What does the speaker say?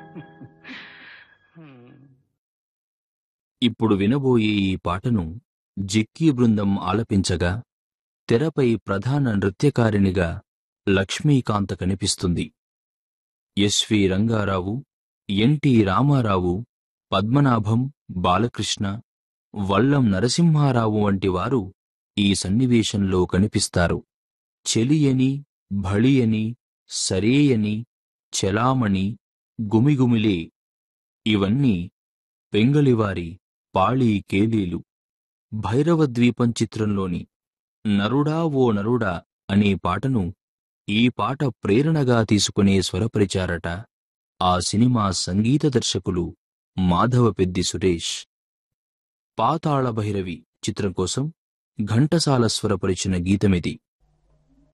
ఇప్పుడు వినబోయే ఈ పాటను జిక్కీ బృందం ఆలపించగా తెరపై ప్రధాన నృత్యకారిణిగా లక్ష్మీకాంత కనిపిస్తుంది ఎస్వి రంగారావు ఎన్టీ రామారావు పద్మనాభం బాలకృష్ణ వల్లం నరసింహారావు వంటి వారు ఈ సన్నివేశంలో కనిపిస్తారు చెలియని భళియని సరేయని చెలామణి గుమిగుమిలే ఇవన్నీ పెంగళివారి పాళీ కేలీలు భైరవద్వీపం చిత్రంలోని నరుడా ఓ నరుడా అనే పాటను ఈ పాట ప్రేరణగా తీసుకునే స్వరపరిచారట ఆ సినిమా సంగీత దర్శకులు మాధవపెద్ది సురేష్ పాతాళ భైరవి చిత్రం కోసం ఘంటసాల స్వరపరిచిన గీతమిది